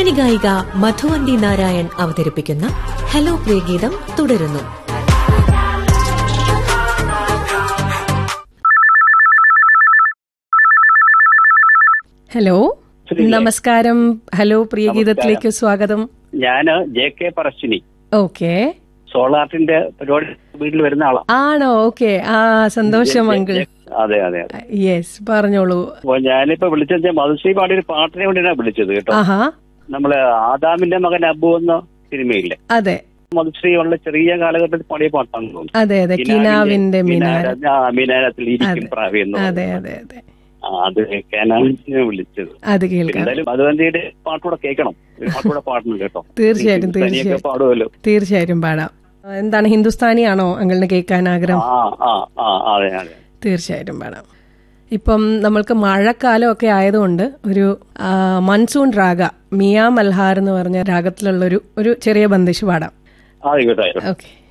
പിന്നണി ഗായിക മധുവന്തി നാരായൺ അവതരിപ്പിക്കുന്ന ഹലോ പ്രിയഗീതം തുടരുന്നു ഹലോ നമസ്കാരം ഹലോ പ്രിയഗീതത്തിലേക്ക് സ്വാഗതം ഞാന് ജെ കെ പറശ്ശിനി ഓക്കെ സോളാർട്ടിന്റെ പരിപാടി വീട്ടിൽ വരുന്ന ആളാ ആണോ ഓക്കെ ആ സന്തോഷം അങ്കിൾ അതെ അതെ അതെ യെസ് പറഞ്ഞോളൂ അപ്പൊ ഞാനിപ്പോ വിളിച്ചത് മധുശ്രീ പാടിയ ഒരു പാട്ടിനെ വേണ്ടിയാണ് വിളിച്ചത് കേട്ടോ ആഹാ നമ്മള് ആദാമിന്റെ മകൻ അബു എന്ന സിനിമയില്ലേ അതെ മധുശ്രീ ഉള്ള ചെറിയ കാലഘട്ടത്തിൽ പാടിയ പാട്ടാണ് തോന്നുന്നു അതെ അതെ കിനാവിന്റെ മിനാര ആ, മിനാരത്തിൽ ഇരിക്കും പ്രാവി എന്ന് അതെ അതെ അതെ ആ, അത് കേൾക്കാനാണ് ഞാൻ വിളിച്ചത് അത് കേൾക്കാം എന്തായാലും മധുവന്തിയുടെ പാട്ടുകൂടെ കേൾക്കണം ഒരു പാട്ടുകൂടെ പാടുന്നുണ്ട് കേട്ടോ തീർച്ചയായിട്ടും തനിയൊക്കെ തീർച്ചയായിട്ടും പാടുമല്ലോ തീർച്ചയായും പാടാം എന്താണ് ഹിന്ദുസ്ഥാനി ആണോ അങ്കിളിന് കേൾക്കാൻ ആഗ്രഹം ആ ആ ആ അതെ അതെ തീർച്ചയായിട്ടും പാടാം ഇപ്പം നമ്മൾക്ക് മഴക്കാലമൊക്കെ ആയതുകൊണ്ട് ഒരു ആ, മൺസൂൺ രാഗ മിയ മൽഹാർ എന്ന് പറഞ്ഞ രാഗത്തിലുള്ള ഒരു ഒരു ചെറിയ ബന്ദിഷ് പാടാം ആയിക്കോട്ടെ ആയിക്കോട്ടെ ഓക്കെ